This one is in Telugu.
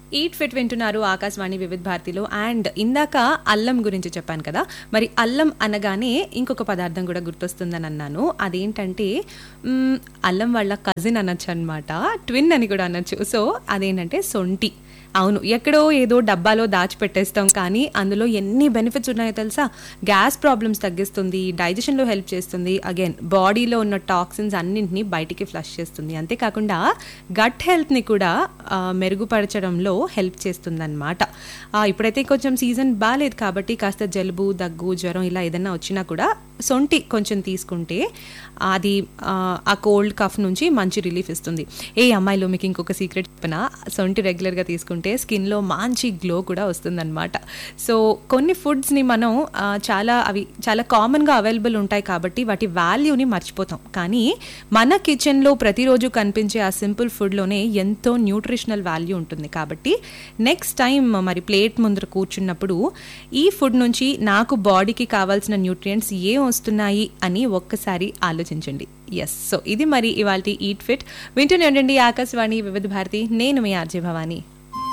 ఈట్ ఫిట్ వింటున్నారు ఆకాశవాణి వివిధ భారతిలో అండ్ ఇందాక అల్లం గురించి చెప్పాను కదా మరి అల్లం అనగానే ఇంకొక పదార్థం కూడా గుర్తొస్తుందని అన్నాను అదేంటంటే మ్, అల్లం వాళ్ళ కజిన్ అనొచ్చు అనమాట ట్విన్ అని కూడా అనొచ్చు సో అదేంటంటే సొంటి అవును ఎక్కడో ఏదో డబ్బాలో దాచిపెట్టేస్తాం కానీ అందులో ఎన్ని బెనిఫిట్స్ ఉన్నాయో తెలుసా గ్యాస్ ప్రాబ్లమ్స్ తగ్గిస్తుంది డైజెషన్లో హెల్ప్ చేస్తుంది అగైన్ బాడీలో ఉన్న టాక్సిన్స్ అన్నింటినీ బయటికి ఫ్లష్ చేస్తుంది అంతేకాకుండా గట్ హెల్త్ని కూడా ఆ, మెరుగుపరచడంలో హెల్ప్ చేస్తుంది అనమాట ఇప్పుడైతే కొంచెం సీజన్ బాగాలేదు కాబట్టి కాస్త జలుబు దగ్గు జ్వరం ఇలా ఏదైనా వచ్చినా కూడా సొంటి కొంచెం తీసుకుంటే అది ఆ, ఆ కోల్డ్ కఫ్ నుంచి మంచి రిలీఫ్ ఇస్తుంది ఏ అమ్మాయిలో మీకు ఇంకొక సీక్రెట్ చెప్పిన సొంటి రెగ్యులర్గా తీసుకుంటే స్కిన్లో మంచి గ్లో కూడా వస్తుందన్నమాట సో కొన్ని ఫుడ్స్ని మనం ఆ, చాలా అవి చాలా కామన్గా అవైలబుల్ ఉంటాయి కాబట్టి వాటి వాల్యూని మర్చిపోతాం కానీ మన కిచెన్లో ప్రతిరోజు కనిపించే ఆ సింపుల్ ఫుడ్లోనే ఎంతో న్యూట్రిషనల్ వాల్యూ ఉంటుంది కాబట్టి నెక్స్ట్ టైం మరి ప్లేట్ ముందర కూర్చున్నప్పుడు ఈ ఫుడ్ నుంచి నాకు బాడీకి కావాల్సిన న్యూట్రియంట్స్ ఏం వస్తున్నాయి అని ఒక్కసారి ఆలోచించండి ఎస్ సో ఇది మరి ఇవాళ ఈట్ ఫిట్ వింటూనే ఉండండి ఆకాశవాణి వివిధ భారతి నేను మీ ఆర్జే భవానీ